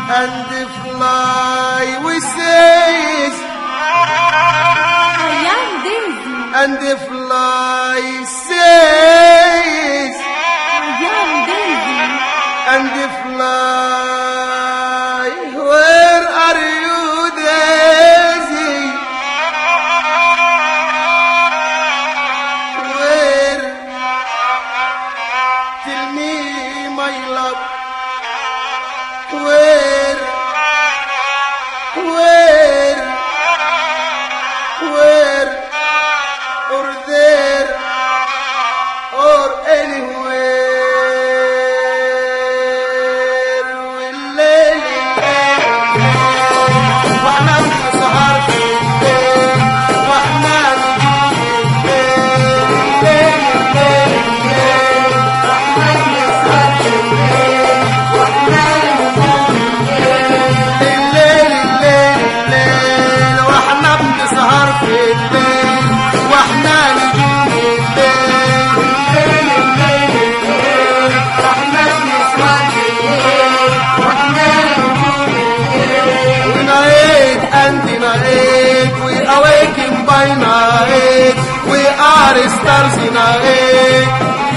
and fly we says أيام دايزي and fly says أيام دايزي and fly where are you daisy where tell me my love where where where or there or anywhere والليل واحنا نسهر في الليل واحنا نجوم الليل الليل الليل الليل واحنا نسهر في الليل واحنا نجوم الليل الليل الليل واحنا بنسهر في الليل واحنا نجوم الليل الليل الليل الليل واحنا بنسهر في الليل واحنا نجوم الليل ونعيد and night we awaken by night we are stars in night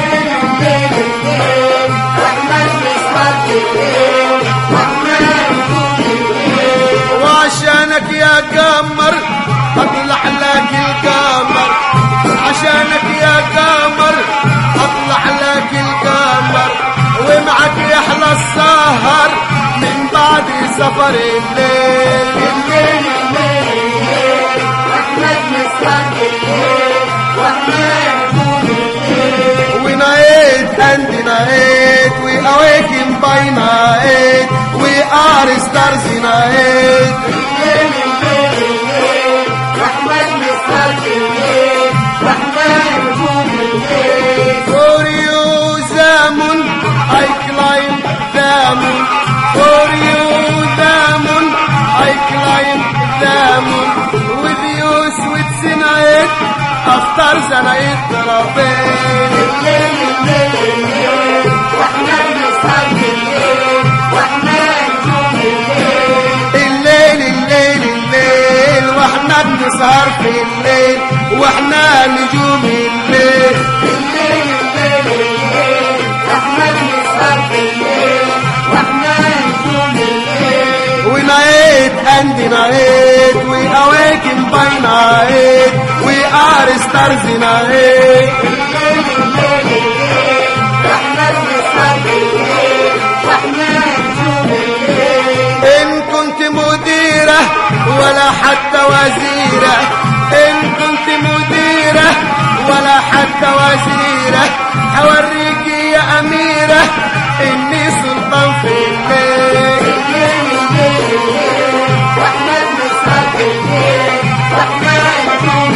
وعشانك يا قمر اطلع لك القمر عشانك يا قمر اطلع لك القمر ومعك يحلى السهر من بعد سفر الليل الليل الليل الليل واحنا بنسهر الليل واحنا نكون We night and night we awaken by night we are stars in night For you the moon I climb the moon For you the moon I climb the moon With you sweet night after the night ربين الليل الليل الليل واحنا بنسهر بالليل واحنا نجوم الليل الليل الليل واحنا بنسهر في الليل واحنا نجوم الليل الليل الليل الليل واحنا بنسهر في الليل واحنا نجوم الليل We night and night we awaken by night we are stars in night الليل الليل الليل واحنا بنسهر في الليل واحنا نجوم الليل إن كنت مديرة ولا حتى وزيرة إن كنت مديرة ولا حتى وزيرة هوريك يا أميرة إني سلطان في الليل الليل الليل الليل واحنا بنسهر في الليل واحنا نجوم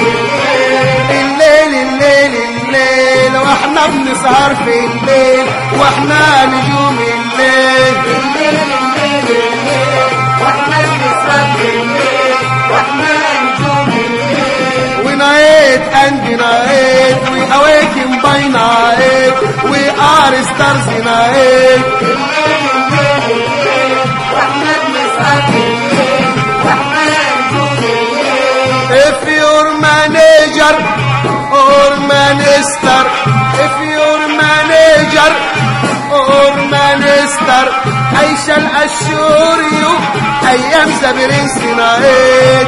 الليل الليل الليل واحنا بنسهر في الليل واحنا نجوم الليل الليل الليل الليل واحنا بنسهر في الليل واحنا نجوم الليل We night and night we awaken by night we are stars in night الليل الليل الليل واحنا بنسهر في الليل واحنا نجوم الليل If your manager or minister if your manager or minister I shall assure you I am the prince tonight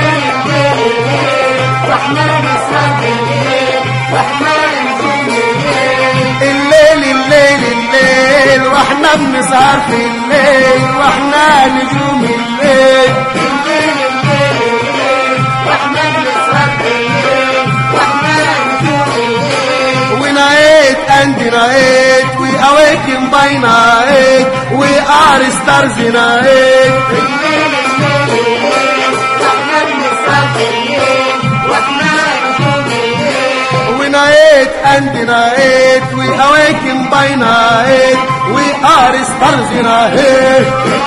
الليل الليل الليل واحنا بنسهر في الليل واحنا نجوم الليل الليل الليل الليل واحنا بنسهر في الليل واحنا نجوم الليل We night and night we awaken by night we are stars in night الليل الليل الليل واحنا بنسهر في الليل واحنا نجوم الليل We night and night we awaken by night we are stars in night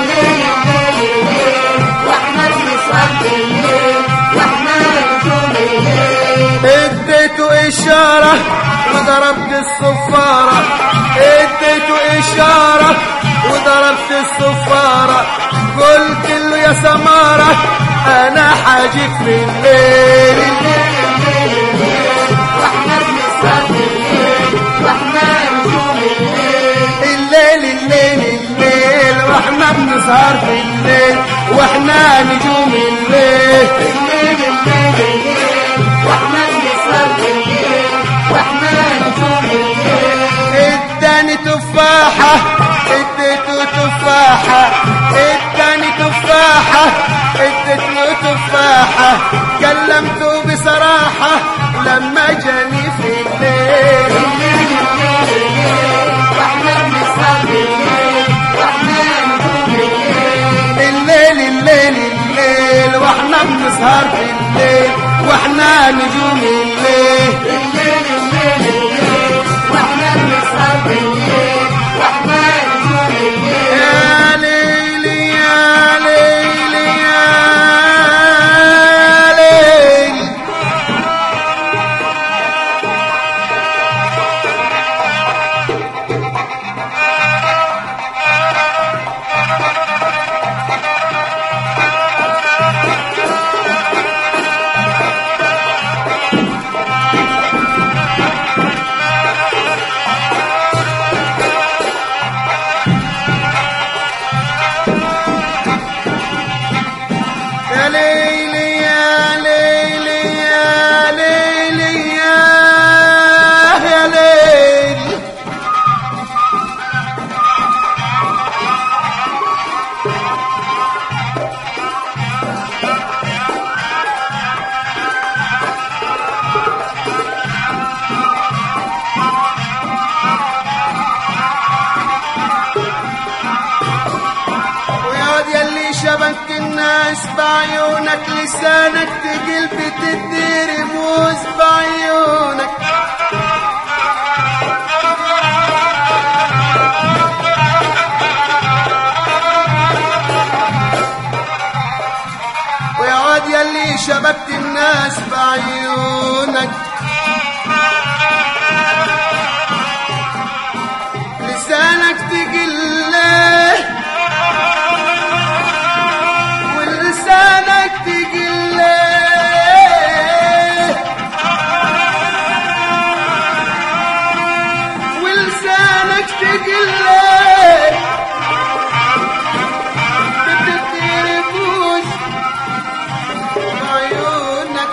اديته اشاره وضربت الصفاره اديته اشاره وضربت طلبت الصفارة قلت له يا سمارة انا حاجيك في الليل الليل الليل الليل واحنا بنسهر في الليل واحنا نجوم الليل اداني تفاحة اديته تفاحة اداني تفاحة اديته تفاحة كلمته بصراحة لما جاني في الليل الليل الليل الليل واحنا بنسهر في الليل واحنا نجوم الليل يا ليلي يا ليلي يا ليل يا ليلي يا ليلي يا ليلي يا يا ليل ويقعد يلي شبك الناس بعيونك لسانك تقل بتدي رموز بعيونك ويقعد يلي شبكت الناس بعيونك لسانك تقل ولسانك تقل ولسانك تقل بتتربوش بعيونك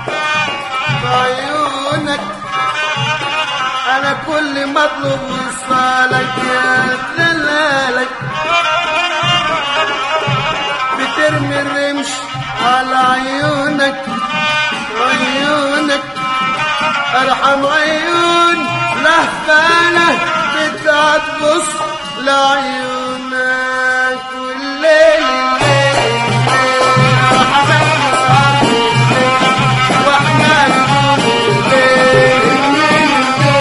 بعيونك انا كل ما اطلب وصالك يا دلالك بترمي الرمش على عيونك عيونك ارحم عيون لهفانة بتقعد بص لعيونك والليل الليل الليل حبايبي صار الليل واحنا نقول الليل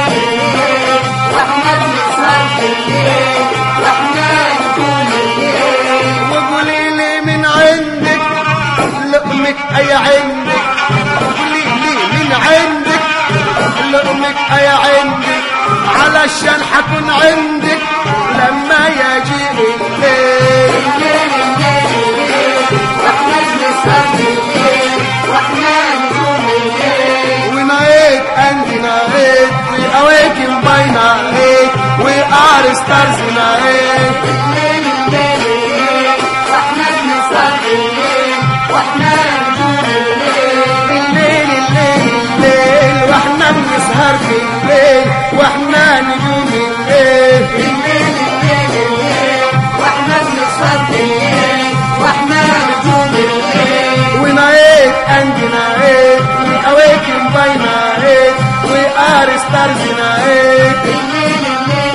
وقولي لي من عندك لقمك اي عندك قولي لي من عندك لقمك اي عندك علشان حكون عندك لما يجي الليل ونايت and night we awaken by night we are stars night الليل الليل الليل واحنا بنسهر في الليل واحنا نجوم الليل We night and night we awaken by night we are stars night